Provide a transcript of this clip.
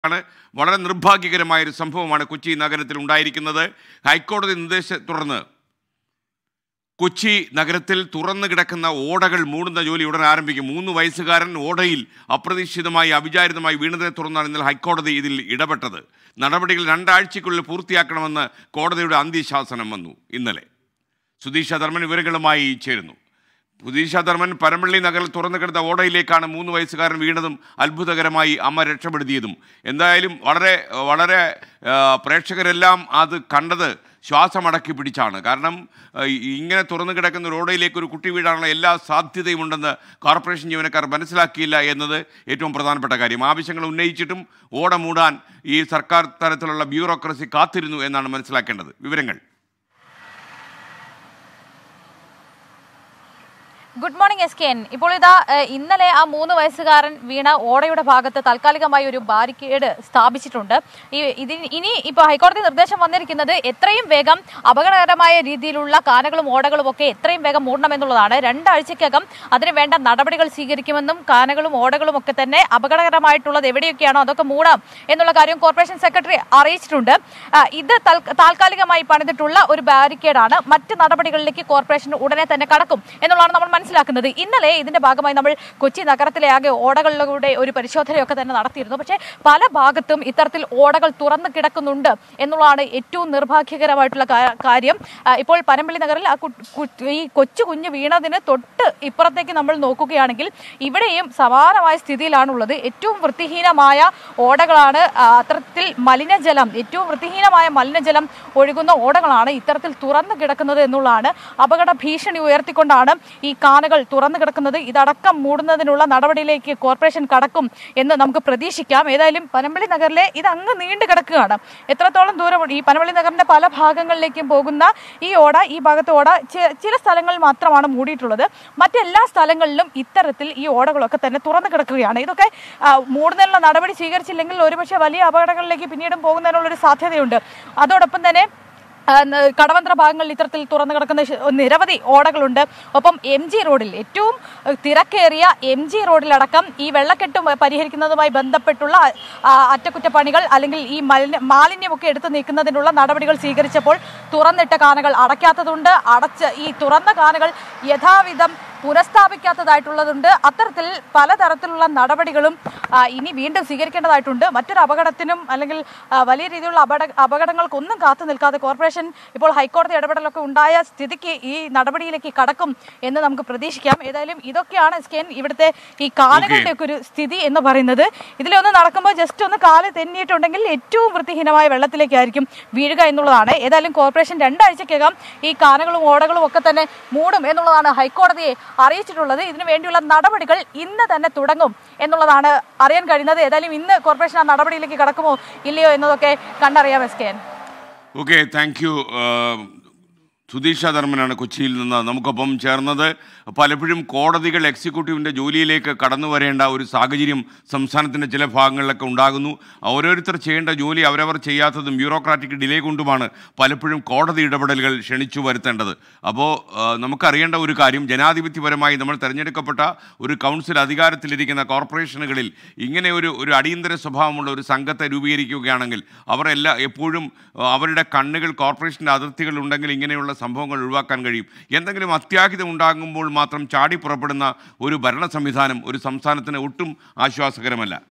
ആണ് വളരെ നിർഭാഗ്യകരമായ ഒരു സംഭവമാണ് കൊച്ചി നഗരത്തിൽ ഉണ്ടായിരിക്കുന്നത് ഹൈക്കോടതി നിർദ്ദേശത്തെ തുടർന്ന് കൊച്ചി നഗരത്തിൽ തുറന്നു കിടക്കുന്ന ഓടകൾ മൂടുന്ന ജോലി ഉടൻ ആരംഭിക്കും മൂന്ന് വയസ്സുകാരൻ ഓടയിൽ അപ്രതീക്ഷിതമായി അവിചാരിതമായി വീണതിനെ തുടർന്നാണ് ഇന്നലെ ഹൈക്കോടതി ഇതിൽ ഇടപെട്ടത് നടപടികൾ രണ്ടാഴ്ചയ്ക്കുള്ളിൽ പൂർത്തിയാക്കണമെന്ന് കോടതിയുടെ അന്ത്യശാസനം വന്നു ഇന്നലെ സുധീഷ ധർമ്മൻ വിവരങ്ങളുമായി ചേരുന്നു സുധീഷ ധർമ്മൻ പരമ്പള്ളി നഗറിൽ തുറന്നു കിടന്ന ഓടയിലേക്കാണ് മൂന്ന് വയസ്സുകാരൻ വീണതും അത്ഭുതകരമായി അമ്മ രക്ഷപ്പെടുത്തിയതും എന്തായാലും വളരെ വളരെ ആ, പ്രേക്ഷകരെല്ലാം അത് കണ്ടത് ശ്വാസമടക്കി പിടിച്ചാണ് കാരണം ആ, ഇങ്ങനെ തുറന്നു കിടക്കുന്ന ഒരു ഓടയിലേക്ക് ഒരു കുട്ടി വീഴാനുള്ള എല്ലാ സാധ്യതയും ഉണ്ടെന്ന് കോർപ്പറേഷൻ ജീവനക്കാർ മനസ്സിലാക്കിയില്ല എന്നത് ഏറ്റവും പ്രധാനപ്പെട്ട കാര്യം ആവശ്യങ്ങൾ ഉന്നയിച്ചിട്ടും ഓട മൂടാൻ ഈ സർക്കാർ തലത്തിലുള്ള ബ്യൂറോക്രസി കാത്തിരുന്നു എന്നാണ് മനസ്സിലാക്കേണ്ടത് വിവരങ്ങൾ good morning S K N ഇപ്പോൾ ഇതാ ഏഹ്, ഇന്നലെ ആ മൂന്ന് വയസ്സുകാരൻ വീണ ഓടയുടെ ഭാഗത്ത് താൽക്കാലികമായി ഒരു ബാരിക്കേഡ് സ്ഥാപിച്ചിട്ടുണ്ട് ഈ ഇതിന് ഇനി ഇപ്പോൾ ഹൈക്കോടതി നിർദ്ദേശം വന്നിരിക്കുന്നത് എത്രയും വേഗം അപകടകരമായ രീതിയിലുള്ള കാനകളും ഓടകളും ഒക്കെ എത്രയും വേഗം മൂടണമെന്നുള്ളതാണ് രണ്ടാഴ്ചക്കകം അതിന് വേണ്ട നടപടികൾ സ്വീകരിക്കുമെന്നും കാനകളും ഓടകളും ഒക്കെ തന്നെ അപകടകരമായിട്ടുള്ളത് എവിടെയൊക്കെയാണോ അതൊക്കെ മൂടാം എന്നുള്ള കാര്യം കോർപ്പറേഷൻ സെക്രട്ടറി അറിയിച്ചിട്ടുണ്ട് ആ, ഇത് തൽക്ക- താൽക്കാലികമായി പണിതിട്ടുള്ള ഒരു ബാരിക്കേഡാണ് മറ്റ് നടപടികളിലേക്ക് കോർപ്പറേഷൻ ഉടനെ തന്നെ കടക്കും എന്നുള്ളതാണ് നമ്മൾ മനസ്സിലാക്കുന്നത് ഇന്നലെ ഇതിന്റെ ഭാഗമായി നമ്മൾ കൊച്ചി നഗരത്തിലെ ആകെ ഓടകളിലൂടെ ഒരു പരിശോധനയൊക്കെ തന്നെ നടത്തിയിരുന്നു പക്ഷേ പല ഭാഗത്തും ഇത്തരത്തിൽ ഓടകൾ തുറന്നു കിടക്കുന്നുണ്ട് എന്നുള്ളതാണ് ഏറ്റവും നിർഭാഗ്യകരമായിട്ടുള്ള കാ- കാര്യം ആ, ഇപ്പോൾ പനമ്പള്ളി നഗറിൽ ആ കു- കു- ഈ കൊച്ചു കുഞ്ഞ് വീണതിന് തൊട്ട് ഇപ്പുറത്തേക്ക് നമ്മൾ നോക്കുകയാണെങ്കിൽ ഇവിടെയും സമാനമായ സ്ഥിതിയിലാണുള്ളത് ഏറ്റവും വൃത്തിഹീനമായ ഓടകളാണ് ആ, അത്തരത്തിൽ മലിനജലം ഏറ്റവും വൃത്തിഹീനമായ മലിനജലം ഒഴുകുന്ന ഓടകളാണ് ഇത്തരത്തിൽ തുറന്നു കിടക്കുന്നത് എന്നുള്ളതാണ് അപകട ഭീഷണി ഉയർത്തിക്കൊണ്ടാണ് ഈ കാനകൾ തുറന്നു കിടക്കുന്നത് ഇതടക്കം മൂടുന്നതിനുള്ള നടപടിയിലേക്ക് കോർപ്പറേഷൻ കടക്കും എന്ന് നമുക്ക് പ്രതീക്ഷിക്കാം ഏതായാലും പനമ്പള്ളി നഗറിലെ ഇത് അങ്ങ് നീണ്ടു കിടക്കുകയാണ് എത്രത്തോളം ദൂരം ഈ പനമ്പള്ളി നഗറിന്റെ പല ഭാഗങ്ങളിലേക്കും പോകുന്ന ഈ ഓട ഈ ഭാഗത്തെ ഓട ചി- ചില സ്ഥലങ്ങളിൽ മാത്രമാണ് മൂടിയിട്ടുള്ളത് മറ്റെല്ലാ സ്ഥലങ്ങളിലും ഇത്തരത്തിൽ ഈ ഓടകളൊക്കെ തന്നെ തുറന്നു കിടക്കുകയാണ് ഇതൊക്കെ ആ, മൂടുന്നതിനുള്ള നടപടി സ്വീകരിച്ചില്ലെങ്കിൽ ഒരുപക്ഷെ വലിയ അപകടങ്ങളിലേക്ക് പിന്നീടും പോകുന്നതിനുള്ളൊരു സാധ്യതയുണ്ട് അതോടൊപ്പം തന്നെ ആ, ന- കടവന്ത്ര ഭാഗങ്ങളിൽ ഇത്തരത്തിൽ തുറന്നു കിടക്കുന്ന ശ- നിരവധി ഓടകളുണ്ട് ഒപ്പം എം ജി റോഡിൽ ഏറ്റവും ഏഹ്, തിരക്കേറിയ എം ജി റോഡിലടക്കം ഈ വെള്ളക്കെട്ട് മ- പരിഹരിക്കുന്നതുമായി ബന്ധപ്പെട്ടുള്ള ആ, അറ്റകുറ്റപ്പണികൾ അല്ലെങ്കിൽ ഈ മലിന മാലിന്യമൊക്കെ എടുത്തു നീക്കുന്നതിനുള്ള നടപടികൾ സ്വീകരിച്ചപ്പോൾ തുറന്നിട്ട കാനകൾ അടയ്ക്കാത്തതുണ്ട് അടച്ച് ഈ തുറന്ന കാനകൾ യഥാവിധം പുനഃസ്ഥാപിക്കാത്തതായിട്ടുള്ളതുണ്ട് അത്തരത്തിൽ പലതരത്തിലുള്ള നടപടികളും ആ, ഇനി വീണ്ടും സ്വീകരിക്കേണ്ടതായിട്ടുണ്ട് മറ്റൊരു അപകടത്തിനും അല്ലെങ്കിൽ ആ, വലിയ രീതിയിലുള്ള അപകട അപകടങ്ങൾക്കൊന്നും കാത്തു നിൽക്കാതെ കോർപ്പറേഷൻ ഇപ്പോൾ ഹൈക്കോടതി ഇടപെടലൊക്കെ ഉണ്ടായ സ്ഥിതിക്ക് ഈ നടപടിയിലേക്ക് കടക്കും എന്ന് നമുക്ക് പ്രതീക്ഷിക്കാം ഏതായാലും ഇതൊക്കെയാണ് സ്കെൻ ഇവിടുത്തെ ഈ കാലുകളുടെ ഒക്കെ ഒരു സ്ഥിതി എന്ന് പറയുന്നത് ഇതിലൊന്ന് നടക്കുമ്പോൾ ജസ്റ്റ് ഒന്ന് കാല് തെന്നിയിട്ടുണ്ടെങ്കിൽ ഏറ്റവും വൃത്തിഹീനമായ വെള്ളത്തിലേക്കായിരിക്കും വീഴുക എന്നുള്ളതാണ് ഏതായാലും കോർപ്പറേഷൻ രണ്ടാഴ്ചക്കകം ഈ കാനകളും ഓടകളും ഒക്കെ തന്നെ മൂടും എന്നുള്ളതാണ് ഹൈക്കോടതിയെ അറിയിച്ചിട്ടുള്ളത് ഇതിനു വേണ്ടിയുള്ള നടപടികൾ ഇന്ന് തന്നെ തുടങ്ങും എന്നുള്ളതാണ് അറിയാൻ കഴിയുന്നത് ഏതായാലും ഇന്ന് കോർപ്പറേഷൻ ആ നടപടിയിലേക്ക് കടക്കുമോ ഇല്ലയോ എന്നതൊക്കെ കണ്ടറിയാം S K N okay thank you Sudheesh ധർമ്മനാണ് കൊച്ചിയിൽ നിന്ന് നമുക്കൊപ്പം ചേർന്നത് പലപ്പോഴും കോടതികൾ എക്സിക്യൂട്ടീവിൻ്റെ ജോലിയിലേക്ക് കടന്നു വരേണ്ട ഒരു സാഹചര്യം സംസ്ഥാനത്തിൻ്റെ ചില ഭാഗങ്ങളിലൊക്കെ ഉണ്ടാകുന്നു ഓരോരുത്തർ ചെയ്യേണ്ട ജോലി അവരവർ ചെയ്യാത്തതും ബ്യൂറോക്രാറ്റിക് ഡിലേ കൊണ്ടുമാണ് പലപ്പോഴും കോടതി ഇടപെടലുകൾ ക്ഷണിച്ചു വരുത്തേണ്ടത് അപ്പോൾ നമുക്കറിയേണ്ട ഒരു കാര്യം ജനാധിപത്യപരമായി നമ്മൾ തിരഞ്ഞെടുക്കപ്പെട്ട ഒരു കൗൺസിൽ അധികാരത്തിലിരിക്കുന്ന കോർപ്പറേഷനുകളിൽ ഇങ്ങനെ ഒരു ഒരു അടിയന്തര സ്വഭാവമുള്ള ഒരു സംഘത്തെ രൂപീകരിക്കുകയാണെങ്കിൽ അവർ എല്ലാ എപ്പോഴും ആ, അവരുടെ കണ്ണുകൾ കോർപ്പറേഷൻ്റെ അതിർത്തികൾ ഉണ്ടെങ്കിൽ ഇങ്ങനെയുള്ള സംഭവങ്ങൾ ഒഴിവാക്കാൻ കഴിയും എന്തെങ്കിലും അത്യാഹിതം ഉണ്ടാകുമ്പോൾ മാത്രം ചാടി പുറപ്പെടുന്ന ഒരു ഭരണ സംവിധാനം ഒരു സംസ്ഥാനത്തിന് ഒട്ടും ആശ്വാസകരമല്ല